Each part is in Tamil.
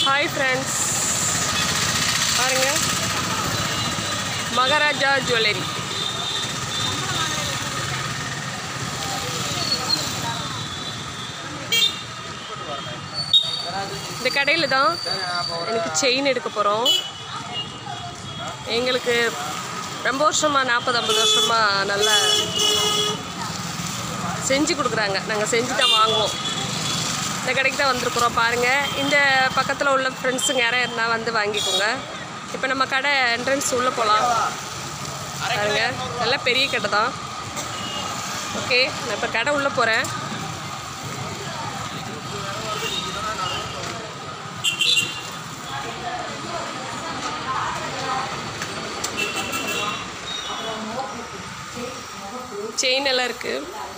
ஹாய் ஃப்ரெண்ட்ஸ் பாருங்க மகாராஜா ஜுவல்லரி இந்த கடையில் தான் எனக்கு செயின் எடுக்க போகிறோம் எங்களுக்கு ரொம்ப வருஷமாக நாற்பது ஐம்பது வருஷமாக நல்லா செஞ்சு கொடுக்குறாங்க நாங்கள் செஞ்சு தான் வாங்குவோம் இந்த கடைக்கு தான் வந்திருக்குறோம் பாருங்கள் இந்த பக்கத்தில் உள்ள ஃப்ரெண்ட்ஸுங்க யாரும் இருந்தால் வந்து வாங்கிக்கோங்க இப்போ நம்ம கடை என்ட்ரன்ஸ் உள்ளே போகலாம் பாருங்க நல்லா பெரிய கடை தான் ஓகே நான் இப்போ கடை உள்ளே போகிறேன் செயின் எல்லாம் இருக்குது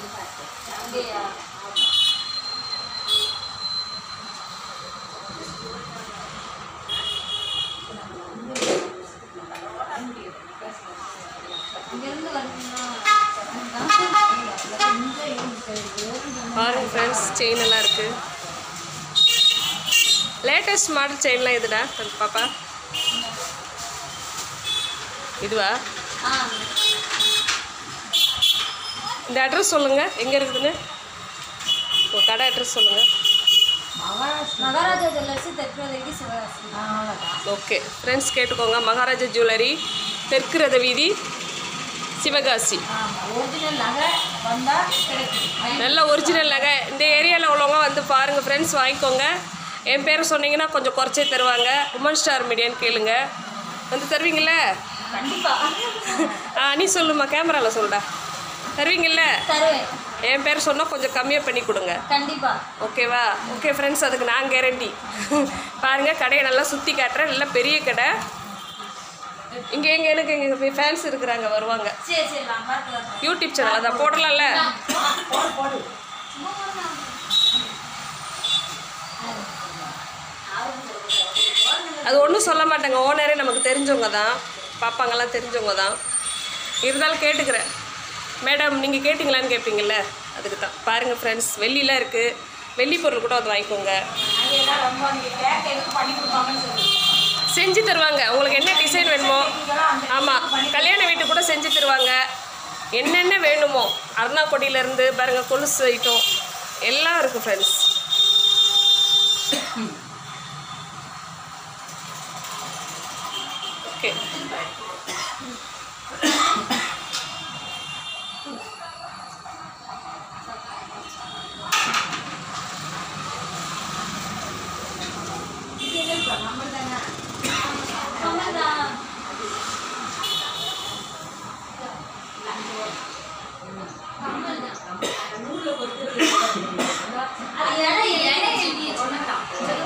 பாருங்க ஃப்ரெண்ட்ஸ் செயின் எல்லாம் இருக்கு லேட்டஸ்ட் மாடல் செயின்லாம் எதுடா கொஞ்சம் பாப்பா இதுவா இந்த அட்ரஸ் சொல்லுங்க எங்கே இருக்குதுன்னு உங்கள் கடை அட்ரஸ் சொல்லுங்க மகாராஜா ஜுவல்லர்ஸ் தெற்குவதற்கு சிவகாசி ஓகே ஃப்ரெண்ட்ஸ் கேட்டுக்கோங்க மகாராஜா ஜுவல்லரி தெற்கு ரத வீதி சிவகாசி ஆமாம் ஒரிஜினல் நகை வந்தால் கிடைக்கும் நல்ல ஒரிஜினல் நகை இந்த ஏரியாவில் உள்ளவங்க வந்து பாருங்கள் ஃப்ரெண்ட்ஸ் வாங்கிக்கோங்க என் பேரை சொன்னீங்கன்னா கொஞ்சம் குறைச்சே தருவாங்க உமன் ஸ்டார் மீடியான்னு கேளுங்க வந்து தருவீங்கள்ல கண்டிப்பாக ஆ நீ சொல்லுமா கேமராவில் சொல்லுடா தருவீங்கல்ல தருவேன் என் பேர் சொன்னால் கொஞ்சம் கம்மியாக பண்ணி கொடுங்க கண்டிப்பாக ஓகேவா ஓகே ஃப்ரெண்ட்ஸ் அதுக்கு நான் கேரண்டி பாருங்கள் கடையை நல்லா சுற்றி காட்டுறேன் நல்லா பெரிய கடை இங்கே எங்கே எனக்கு எங்கள் ஃபேன்ஸ் இருக்கிறாங்க வருவாங்க சரி சரி நான் பார்க்கலாம் யூடியூப் சேனல் அதை போடலாம்ல போடு போடு அது ஒன்றும் சொல்ல மாட்டாங்க ஓனரே நமக்கு தெரிஞ்சவங்க தான் பாப்பாங்கெல்லாம் தெரிஞ்சவங்க தான் இருந்தாலும் கேட்டுக்கிறேன் மேடம் நீங்கள் கேட்டிங்களான்னு கேட்பீங்கள்ல அதுக்கு தான் பாருங்கள் ஃப்ரெண்ட்ஸ் வெள்ளிலாம் இருக்குது வெள்ளி பொருள் கூட வந்து வாங்கிக்கோங்க அங்கெல்லாம் ரொம்ப நீங்கள் கேட்க எதுவும் பண்ணி கொடுப்பாங்கன்னு சொல்லி செஞ்சு தருவாங்க உங்களுக்கு என்ன டிசைன் வேணுமோ ஆமாம் கல்யாண வீட்டுக்கு கூட செஞ்சு தருவாங்க என்னென்ன வேணுமோ அருணாக்கொடியிலேருந்து பாருங்கள் கொலுசு ஐட்டம் எல்லாம் இருக்குது ஃப்ரெண்ட்ஸ் ஓகே அது இடம் இடம் எழுதி சொன்னதான்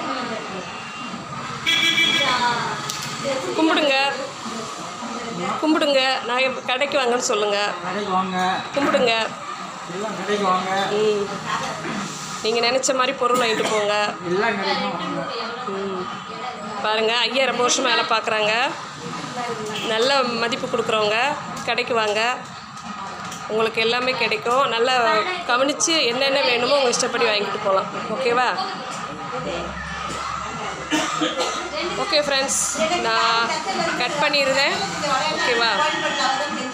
கும்பிடுங்க கும்பிடுங்க நான் இப்ப கடைக்கு வாங்கன்னு சொல்லுங்கள் கடைக்கு வாங்க கும்பிடுங்க எல்லாம் கடைக்கு வாங்க ம் நீங்கள் நினச்ச மாதிரி பொருள் வாங்கிட்டு போங்க எல்லாம் கிடைக்கும் வாங்க ம் பாருங்கள் ஐயா ரொம்ப வருஷம் வேலை பார்க்குறாங்க நல்ல மதிப்பு கொடுக்குறவங்க கடைக்கு வாங்க உங்களுக்கு எல்லாமே கிடைக்கும் நல்லா கவனித்து என்னென்ன வேணுமோ உங்கள் இஷ்டப்படி வாங்கிட்டு போகலாம் ஓகேவா ஓகே ஃப்ரெண்ட்ஸ் நான் கட் பண்ணிடுறேன் ஓகேவா